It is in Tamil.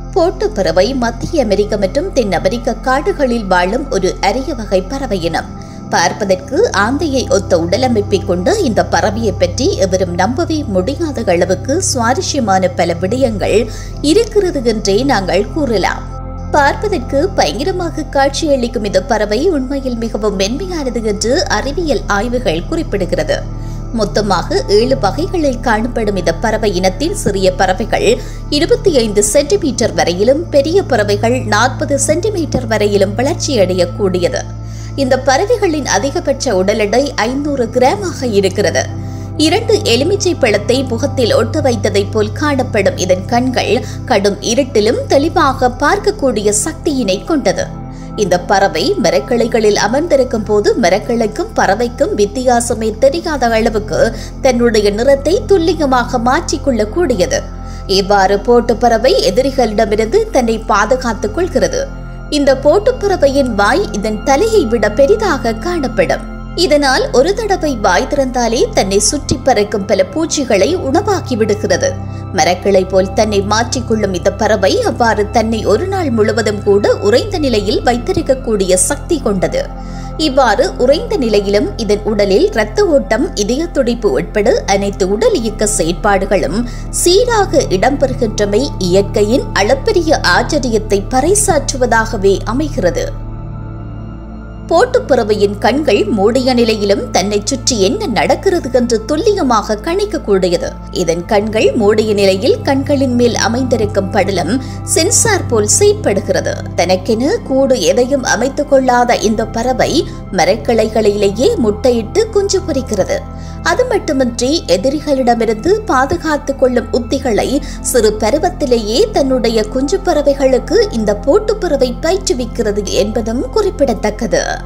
போட்டுப்பறவை மத்திய அமெரிக்க மற்றும் தென் அமெரிக்க காடுகளில் வாழும் ஒரு அரிய வகை பறவை இனம் பார்ப்பதற்கு ஆந்தையை ஒத்த உடலமைப்பை கொண்ட இந்த பறவையை பற்றி எவரும் நம்பவே முடியாத அளவுக்கு சுவாரஸ்யமான பல விடயங்கள் இருக்கிறது என்றே நாங்கள் கூறலாம் பார்ப்பதற்கு பயங்கரமாக காட்சியளிக்கும் இந்த பறவை உண்மையில் மிகவும் மென்மையானது என்று அறிவியல் ஆய்வுகள் குறிப்பிடுகிறது மொத்தமாக ஏழு வகைகளில் காணப்படும் இந்த பறவை இனத்தின் சிறிய பறவைகள் இருபத்தி ஐந்து சென்டிமீட்டர் வரையிலும் பெரிய பறவைகள் நாற்பது சென்டிமீட்டர் வரையிலும் வளர்ச்சியடையக்கூடியது இந்த பறவைகளின் அதிகபட்ச உடல் எடை ஐநூறு கிராமாக இருக்கிறது இரண்டு எலுமிச்சை பழத்தை முகத்தில் ஒட்ட வைத்ததைப் போல் காணப்படும் இதன் கண்கள் கடும் இருட்டிலும் தெளிவாக பார்க்கக்கூடிய சக்தியினை கொண்டது இந்த பறவை மரக்கிளைகளில் அமர்ந்திருக்கும் போது மரக்கிளைக்கும் பறவைக்கும் வித்தியாசமே தெரியாத அளவுக்கு தன்னுடைய நிறத்தை துல்லியமாக மாற்றிக்கொள்ளக்கூடியது இவ்வாறு போட்டு பறவை எதிரிகளிடமிருந்து தன்னை பாதுகாத்துக் கொள்கிறது இந்த போட்டுப்பறவையின் வாய் இதன் தலையை விட பெரிதாக காணப்படும் இதனால் ஒரு தடவை வாய் திறந்தாலே தன்னை சுற்றி பறக்கும் பல பூச்சிகளை உணவாக்கி விடுகிறது மரக்கிளை போல் தன்னை மாற்றிக்கொள்ளும் இந்த பறவை அவ்வாறு தன்னை ஒரு நாள் முழுவதும் கூட உறைந்த நிலையில் வைத்திருக்கக்கூடிய சக்தி கொண்டது இவ்வாறு உறைந்த நிலையிலும் இதன் உடலில் இரத்த ஓட்டம் இதய துடிப்பு உட்பட அனைத்து உடல் இயக்க செயற்பாடுகளும் சீராக இடம்பெறுகின்றமை இயற்கையின் அளப்பரிய ஆச்சரியத்தை பறைசாற்றுவதாகவே அமைகிறது போட்டுப்பறவையின் கண்கள் மூடிய நிலையிலும் தன்னை சுற்றி என்ன நடக்கிறது என்று துல்லியமாக கணிக்கக்கூடியது இதன் கண்கள் மூடிய நிலையில் கண்களின் மேல் அமைந்திருக்கும் படலம் சென்சார் போல் செயற்படுகிறது தனக்கென கூடு எதையும் அமைத்துக் கொள்ளாத இந்த பறவை மரக்கிளைகளிலேயே முட்டையிட்டு குஞ்சு பொரிக்கிறது அது மட்டுமின்றி எதிரிகளிடமிருந்து பாதுகாத்துக் கொள்ளும் உத்திகளை சிறு பருவத்திலேயே தன்னுடைய குஞ்சு பறவைகளுக்கு இந்த போட்டுப்பறவை பயிற்றுவிக்கிறது என்பதும் குறிப்பிடத்தக்கது